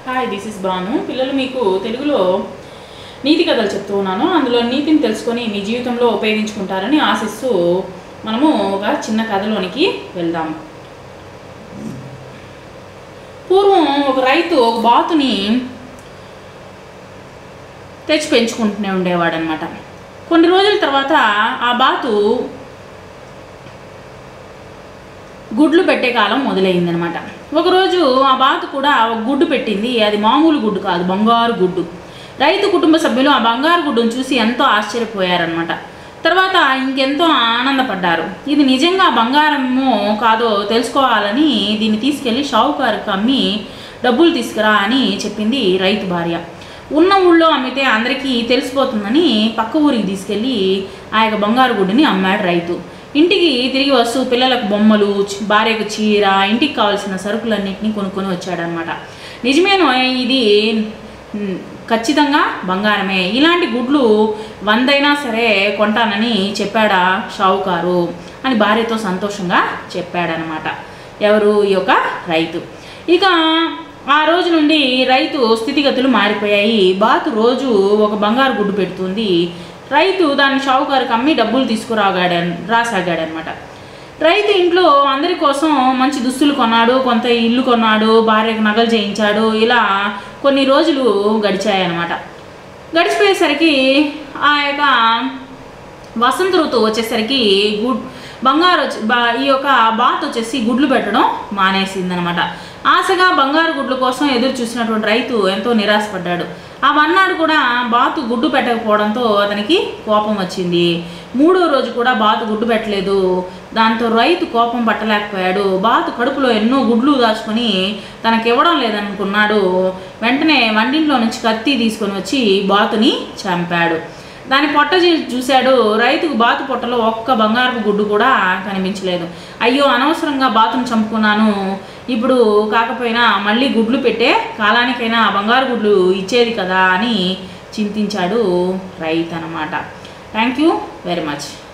hi this is Banu పిల్లలు మీకు తెలుగులో నీతి కథలు చెప్తూ ఉన్నాను అందులో నీతిని తెలుసుకొని మీ జీవితంలో ఉపయోగించుకుంటారని ఆశిస్తూ మనము ఒక చిన్న కథలోనికి వెళ్దాం పూర్వం ఒక రైతు ఒక బాతుని తెచ్చి పెంచుకుంటూనే ఉండేవాడనమాట కొన్ని రోజుల తర్వాత ఆ బాతు గుడ్లు పెట్టే కాలం మొదలైందనమాట ఒకరోజు ఆ బాతు కూడా ఒక గుడ్డు పెట్టింది అది మామూలు గుడ్డు కాదు బంగారు గుడ్డు రైతు కుటుంబ సభ్యులు ఆ బంగారు గుడ్డును చూసి ఎంతో ఆశ్చర్యపోయారనమాట తర్వాత ఇంకెంతో ఆనందపడ్డారు ఇది నిజంగా బంగారమో కాదో తెలుసుకోవాలని దీన్ని తీసుకెళ్ళి షావుకారుకు అమ్మి డబ్బులు తీసుకురా అని చెప్పింది రైతు భార్య ఉన్న ఊళ్ళో అమ్మితే అందరికీ తెలిసిపోతుందని పక్క ఊరికి తీసుకెళ్ళి ఆ యొక్క బంగారు గుడ్డుని అమ్మాడు రైతు ఇంటికి తిరిగి వస్తూ పిల్లలకు బొమ్మలు చ- భార్యకు చీర ఇంటికి కావాల్సిన సరుకులన్నింటినీ కొనుక్కొని వచ్చాడనమాట నిజమేనో ఇది మ్, ఖచ్చితంగా బంగారమే ఇలాంటి గుడ్లు వందైనా సరే కొంటానని చెప్పాడా షావుకారు అని భార్యతో సంతోషంగా చెప్పాడనమాట ఎవరు ఈ యొక్క రైతు ఇక ఆ రోజు నుండి రైతు స్థితిగతులు మారిపోయాయి బాతు రోజు ఒక బంగారు గుడ్డు పెడుతుంది రైతు దాన్ని షావుకారుకి అమ్మి డబ్బులు తీసుకురాగాడ రాసాగాడనమాట రైతు ఇంట్లో అందరి కోసం మంచి దుస్తులు కొన్నాడు కొంత ఇల్లు కొన్నాడు భార్యకు నగలు చేయించాడు ఇలా కొన్ని రోజులు గడిచాయన్నమాట గడిచిపోయేసరికి ఆ యొక్క వసంత ఋతువు వచ్చేసరికి గుడ్ బంగారు వచ్చి బా- ఈ యొక్క బాత్ వచ్చేసి గుడ్లు పెట్టడం మానేసిందనమాట ఆశగా బంగారు గుడ్ల కోసం ఎదురు చూసినటువంటి రైతు ఎంతో నిరాశపడ్డాడు ఆ మన్నాడు కూడా బాతు గుడ్డు పెట్టకపోవడంతో అతనికి కోపం వచ్చింది మూడో రోజు కూడా బాతు గుడ్డు పెట్టలేదు దాంతో రైతు కోపం పట్టలేకపోయాడు బాతు కడుపులో ఎన్నో గుడ్లు దాచుకొని తనకి ఇవ్వడం లేదనుకున్నాడు వెంటనే వంటింట్లో నుంచి కత్తి తీసుకొని వచ్చి బాతుని చంపాడు దాని పొట్ట చూ- చూశాడు రైతుకు బాతు పొట్టలో ఒక్క బంగారపు గుడ్డు కూడా కనిపించలేదు అయ్యో అనవసరంగా బాతును చంపుకున్నాను ఇప్పుడు కాకపోయినా మళ్ళీ గుడ్లు పెట్టే కాలానికైనా ఆ బంగారు గుడ్లు ఇచ్చేది కదా అని చింతించాడు రైతు అనమాట థ్యాంక్ యూ వెరీ మచ్